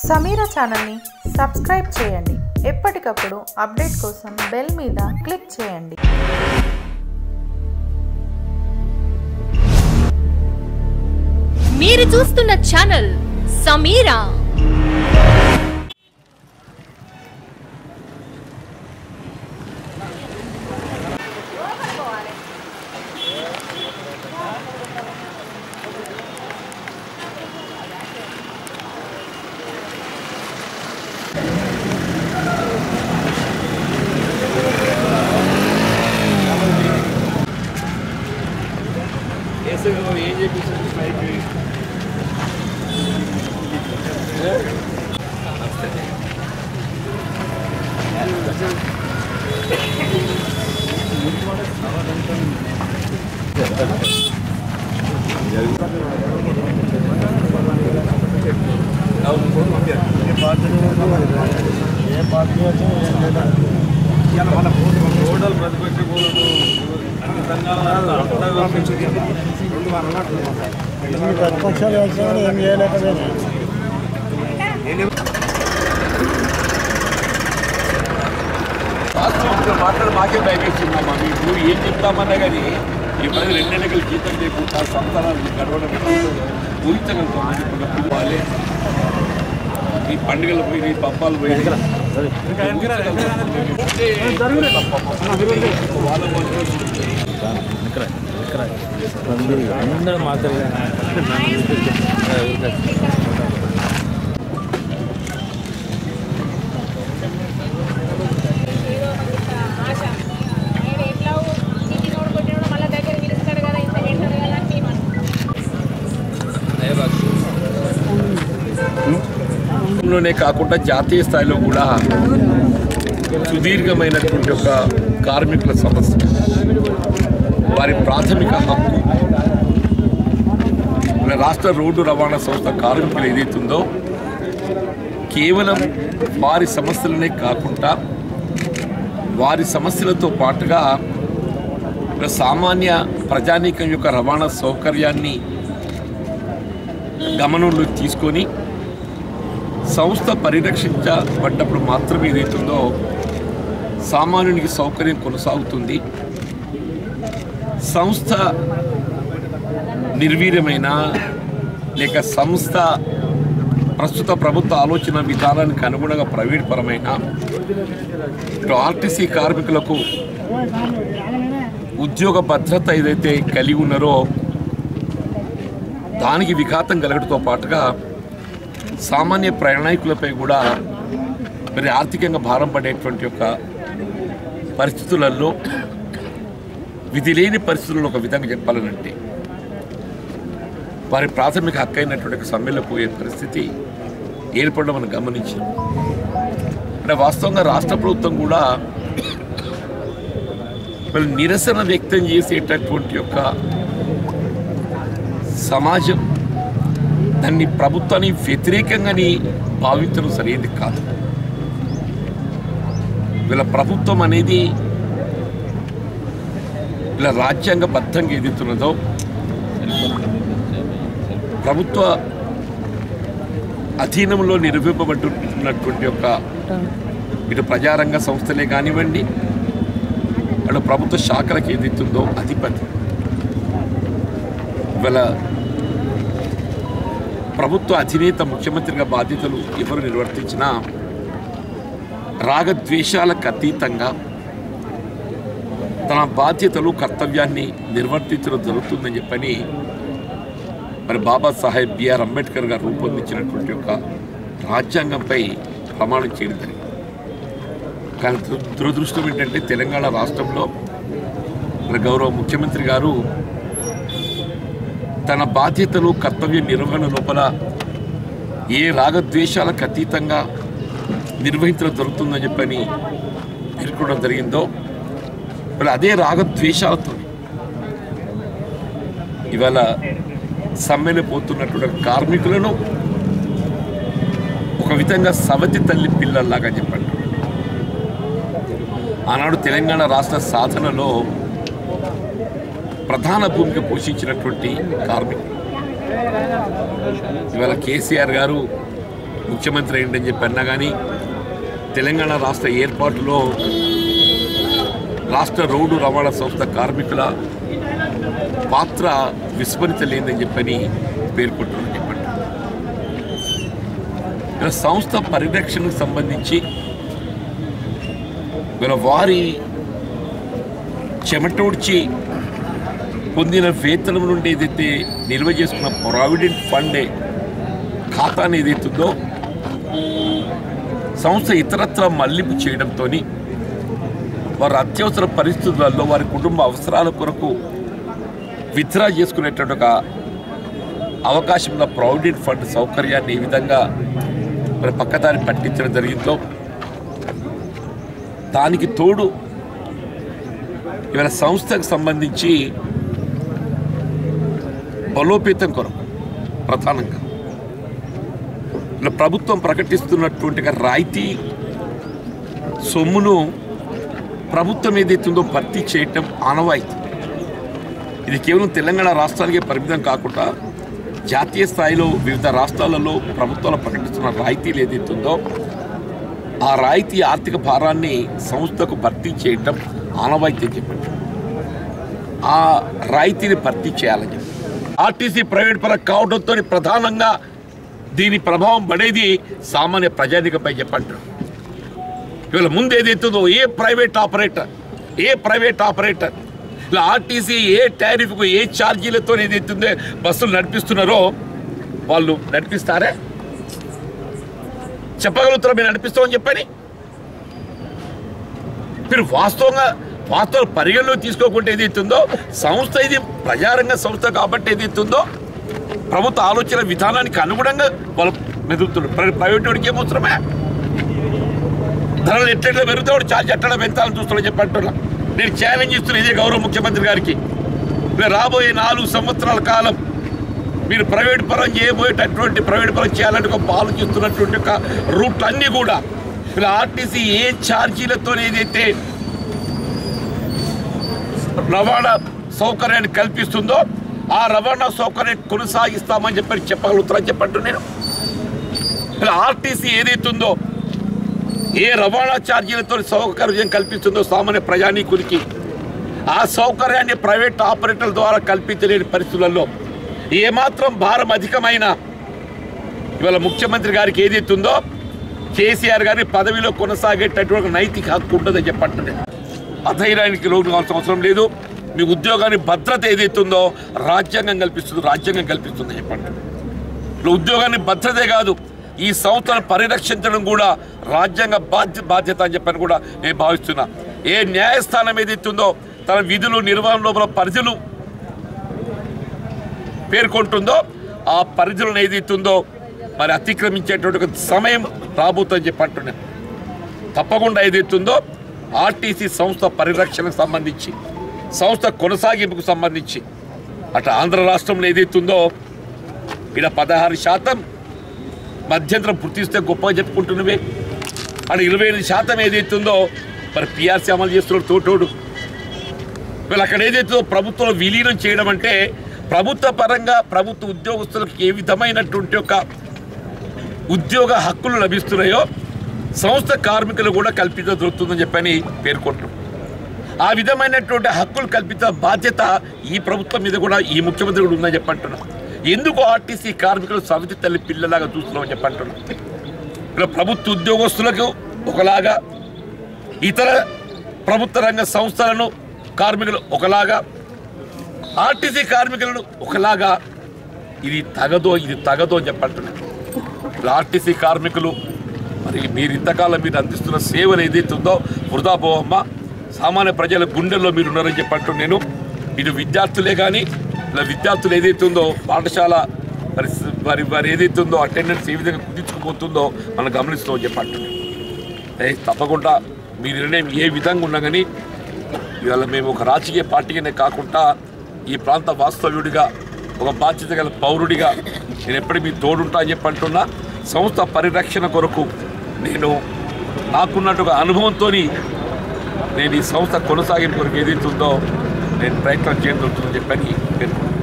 సమీరా ఛానల్ని సబ్స్క్రైబ్ చేయండి ఎప్పటికప్పుడు అప్డేట్ కోసం బెల్ మీద క్లిక్ చేయండి మీరు చూస్తున్న ఛానల్ సమీరా ఏం చేపించింది ఫ్లైట్ ఓడలు ప్రతిపక్ష కూలకు అన్ని సంఘాల అండగా రెండు వారాలు ప్రతిపక్షాలు వచ్చినా కూడా ఏం చేయలేకపోయినా రాష్ట్రంలో మాట్లాడి మాకే భయపెట్టిందమ్మా మీకు ఏం చెప్తామన్నా కానీ ఈ పది రెండు ఎన్నికలు జీతం చేయకుండా సంతానాలు గడవడం ఊహించగలుగుతాం ఇప్పుడు పిల్లవాళ్ళే ఈ పండుగలు పోయి పబ్బాలు పోయి వాళ్ళ అందరూ మాత్రమే ఆశ ఆయన ఎట్లా నీటి నోడు కొట్టినప్పుడు మళ్ళీ దగ్గర పిలుస్తాడు కదా ఇంత పెట్టాడు కదా అని మేము అనుకుంటాం. లోనే కాకుండా జాతీయ స్థాయిలో కూడా సుదీర్ఘమైనటువంటి ఒక కార్మికుల సమస్య వారి ప్రాథమిక హక్కు మన రాష్ట్ర రోడ్డు రవాణా సంస్థ కార్మికులు ఏదైతుందో కేవలం వారి సమస్యలనే కాకుండా వారి సమస్యలతో పాటుగా ఒక సామాన్య ప్రజానీకం యొక్క రవాణా సౌకర్యాన్ని గమనంలోకి తీసుకొని సంస్థ పరిరక్షించబడ్డప్పుడు మాత్రమే ఏదైతుందో సామాన్యునికి సౌకర్యం కొనసాగుతుంది సంస్థ నిర్వీర్యమైన లేక సంస్థ ప్రస్తుత ప్రభుత్వ ఆలోచన విధానానికి అనుగుణంగా ప్రైవేట్ పరమైన ఇటు ఆర్టీసీ కార్మికులకు ఉద్యోగ భద్రత ఏదైతే కలిగి ఉన్నారో దానికి విఘాతం కలగడంతో పాటుగా సామాన్య ప్రయాణికులపై కూడా మరి ఆర్థికంగా భారం పడేటువంటి యొక్క పరిస్థితులలో విధి లేని పరిస్థితుల్లో ఒక విధంగా చెప్పాలనంటే వారి ప్రాథమిక హక్కు అయినటువంటి సమ్మెలో పోయే పరిస్థితి ఏర్పడడం మనం గమనించాం అంటే వాస్తవంగా రాష్ట్ర ప్రభుత్వం కూడా వాళ్ళు నిరసన వ్యక్తం చేసేటటువంటి యొక్క సమాజం దాన్ని ప్రభుత్వాన్ని వ్యతిరేకంగాని భావించడం సరైనది కాదు వీళ్ళ ప్రభుత్వం అనేది వీళ్ళ రాజ్యాంగబద్ధంగా ఎదుగుతున్నదో ప్రభుత్వ అధీనంలో నిరూపింపబడుతున్నటువంటి యొక్క ఇటు ప్రజారంగ సంస్థలే కానివ్వండి అటు ప్రభుత్వ శాఖలకు ఏదైతుందో అధిపతి ఇవాళ ప్రభుత్వ అధినేత ముఖ్యమంత్రిగా బాధ్యతలు ఎవరు నిర్వర్తించినా రాగద్వేషాలకు అతీతంగా తన బాధ్యతలు కర్తవ్యాన్ని నిర్వర్తించడం జరుగుతుందని చెప్పని మరి బాబాసాహెబ్ బిఆర్ అంబేద్కర్ గారు రూపొందించినటువంటి ఒక రాజ్యాంగంపై ప్రమాణం చేయడం జరిగింది కానీ దుర- దురదృష్టం ఏంటంటే తెలంగాణ రాష్ట్రంలో మన గౌరవ ముఖ్యమంత్రి గారు తన బాధ్యతలు కర్తవ్య నిర్వహణ లోపల ఏ రాగద్వేషాలకు అతీతంగా నిర్వహించడం జరుగుతుందని చెప్పని పేర్కొనడం జరిగిందో మరి అదే రాగద్వేషాలతో ఇవాళ సమ్మెలో పోతున్నటువంటి కార్మికులను ఒక విధంగా సవతి తల్లి పిల్లల్లాగా చెప్పండి ఆనాడు తెలంగాణ రాష్ట్ర సాధనలో ప్రధాన భూమిక పోషించినటువంటి కార్మికులు ఇవాళ కేసీఆర్ గారు ముఖ్యమంత్రి అయిందని చెప్పి అన్నా కానీ తెలంగాణ రాష్ట్ర ఏర్పాటులో రాష్ట్ర రోడ్డు రవాణా సంస్థ కార్మికుల పాత్ర విస్మరించలేదని చెప్పని పేర్కొంటున్నాను చెప్పండి ఇలా సంస్థ పరిరక్షణకు సంబంధించి ఇలా వారి చెమటోడ్చి పొందిన వేతనం నుండి ఏదైతే నిల్వ చేసుకున్న ప్రావిడెంట్ ఫండ్ ఖాతాని ఏదైతుందో సంస్థ ఇతరత్ర మళ్లింపు చేయడంతో వారి అత్యవసర పరిస్థితులలో వారి కుటుంబ అవసరాల కొరకు విత్డ్రా చేసుకునేటువంటి ఒక అవకాశం ఉన్న ప్రావిడెంట్ ఫండ్ సౌకర్యాన్ని ఏ విధంగా మరి పక్కదారి పట్టించడం జరిగిందో దానికి తోడు ఇవాళ సంస్థకు సంబంధించి బలోపేతం కొరకు ప్రధానంగా ఇలా ప్రభుత్వం ప్రకటిస్తున్నటువంటి ఒక రాయితీ సొమ్మును ప్రభుత్వం ఏదైతుందో భర్తీ చేయటం ఆనవాయితీ ఇది కేవలం తెలంగాణ రాష్ట్రానికే పరిమితం కాకుండా జాతీయ స్థాయిలో వివిధ రాష్ట్రాలలో ప్రభుత్వాలు ప్రకటిస్తున్న రాయితీలు ఏదైతుందో ఆ రాయితీ ఆర్థిక భారాన్ని సంస్థకు భర్తీ చేయటం ఆనవాయితీ అని చెప్పండి ఆ రాయితీని భర్తీ చేయాలని చెప్పి ఆర్టీసీ ప్రైవేట్ పరం కావడంతో ప్రధానంగా దీని ప్రభావం పడేది సామాన్య ప్రజానికపై చెప్పంటారు ఇవాళ ముందు ఏదైతుందో ఏ ప్రైవేట్ ఆపరేటర్ ఏ ప్రైవేట్ ఆపరేటర్ ఇలా ఆర్టీసీ ఏ టారిఫ్కు ఏ ఛార్జీలతో ఏదైతుందో బస్సులు నడిపిస్తున్నారో వాళ్ళు నడిపిస్తారే చెప్పగలుగుతారా మీరు నడిపిస్తామని చెప్పని మీరు వాస్తవంగా వాస్తవ పరిగణలో తీసుకోకుండా ఏదైతుందో సంస్థ ఇది ప్రజారంగ సంస్థ కాబట్టి ఏదైతుందో ప్రభుత్వ ఆలోచన విధానానికి అనుగుణంగా వాళ్ళు మెదులుతున్నారు ప్ర- ప్రైవేట్ వాడికి ఏమవసరమే ధరలు ఎట్లెట్లా పెరుగుతాడు ఛార్జ్ ఎట్లా పెంచాలని చూస్తున్నా చెప్పంటున్నా నేను ఛాలెంజ్ ఇస్తున్నా ఇదే గౌరవ ముఖ్యమంత్రి గారికి మీరు రాబోయే నాలుగు సంవత్సరాల కాలం మీరు ప్రైవేట్ పరం చేయబోయేటటువంటి ప్రైవేట్ పరం చేయాలని ఒక ఆలోచిస్తున్నటువంటి ఒక రూట్లు అన్నీ కూడా ఇలా ఆర్టీసీ ఏ ఛార్జీలతో ఏదైతే రవాణా సౌకర్యాన్ని కల్పిస్తుందో ఆ రవాణా సౌకర్యం కొనసాగిస్తామని చెప్పి చెప్పగలుగుతారని చెప్పంటు నేను ఇలా ఆర్టీసీ ఏదైతుందో ఏ రవాణా ఛార్జీలతో సౌకర్యం కల్పిస్తుందో సామాన్య ప్రజానీకునికి ఆ సౌకర్యాన్ని ప్రైవేట్ ఆపరేటర్ల ద్వారా కల్పించలేని పరిస్థితులలో ఏమాత్రం భారం అధికమైన ఇవాళ ముఖ్యమంత్రి గారికి ఏదైతుందో కేసీఆర్ గారి పదవిలో కొనసాగేటటువంటి ఒక నైతిక హక్కు ఉంటుందని చెప్పండి అధైర్యానికి లోటు కావాల్సిన అవసరం లేదు మీ ఉద్యోగాన్ని భద్రత ఏదైతుందో రాజ్యాంగం కల్పిస్తుంది రాజ్యాంగం కల్పిస్తుంది చెప్పండి ఇప్పుడు ఉద్యోగాన్ని భద్రతే కాదు ఈ సంస్థను పరిరక్షించడం కూడా రాజ్యాంగ బాధ్య బాధ్యత అని చెప్పని కూడా నేను భావిస్తున్నా ఏ న్యాయస్థానం ఏదైతుందో తన విధులు నిర్వహణ లోపల పరిధులు పేర్కొంటుందో ఆ పరిధులను ఏదైతుందో మరి అతిక్రమించేటువంటి ఒక సమయం రాబోతుందని చెప్పి అంటున్నాను తప్పకుండా ఏదైతుందో ఆర్టీసీ సంస్థ పరిరక్షణకు సంబంధించి సంస్థ కొనసాగింపుకు సంబంధించి అటు ఆంధ్ర రాష్ట్రంలో ఏదైతుందో ఇక్కడ పదహారు శాతం మధ్యంతరం పూర్తిస్తే గొప్పగా చెప్పుకుంటున్నవే అక్కడ ఇరవై ఎనిమిది శాతం ఏదైతుందో మరి పిఆర్సీ అమలు చేస్తున్నాడు తోటోడు వీళ్ళు అక్కడ ఏదైతుందో ప్రభుత్వం విలీనం చేయడం అంటే ప్రభుత్వ పరంగా ప్రభుత్వ ఉద్యోగస్తులకు ఏ విధమైనటువంటి ఒక ఉద్యోగ హక్కులు లభిస్తున్నాయో సంస్థ కార్మికులు కూడా కల్పిత దొరుకుతుందని చెప్పని పేర్కొంటున్నాం ఆ విధమైనటువంటి హక్కులు కల్పిత బాధ్యత ఈ ప్రభుత్వం మీద కూడా ఈ ముఖ్యమంత్రి కూడా ఉందని చెప్పంటున్నాం ఎందుకు ఆర్టీసీ కార్మికులు సమితి తల్లి పిల్లలాగా చూస్తున్నామని చెప్పంటున్నాం ఇక్కడ ప్రభుత్వ ఉద్యోగస్తులకు ఒకలాగా ఇతర ప్రభుత్వ రంగ సంస్థలను కార్మికులు ఒకలాగా ఆర్టీసీ కార్మికులను ఒకలాగా ఇది తగదో ఇది తగదో అని చెప్పంటున్నాను ఇప్పుడు ఆర్టీసీ కార్మికులు మరి మీరు ఇంతకాలం మీరు అందిస్తున్న సేవలు ఏదైతే ఉందో వృధా పోవమ్మ సామాన్య ప్రజల గుండెల్లో మీరు ఉన్నారని చెప్పంటూ నేను ఇటు విద్యార్థులే కానీ ఇలా విద్యార్థులు ఏదైతే ఉందో పాఠశాల మరి వారి వారి ఏదైతే ఉందో అటెండెన్స్ ఏ విధంగా కుదించుకుపోతుందో మనం గమనిస్తామని చెప్పంటున్నాను ఏ తప్పకుండా మీ నిర్ణయం ఏ విధంగా ఉన్నా కానీ ఇవాళ మేము ఒక రాజకీయ పార్టీగానే కాకుండా ఈ ప్రాంత వాస్తవ్యుడిగా ఒక బాధ్యత గల పౌరుడిగా నేను ఎప్పటికీ మీ తోడుంటా అని చెప్పి అంటున్నా సంస్థ పరిరక్షణ కొరకు నేను నాకున్నట్టు ఒక అనుభవంతో నేను ఈ సంస్థ కొనసాగింపు కొరకు ఏదైతే ఉందో నేను ప్రయత్నం చేయడం జరుగుతుందని చెప్పని పేర్కొన్నాను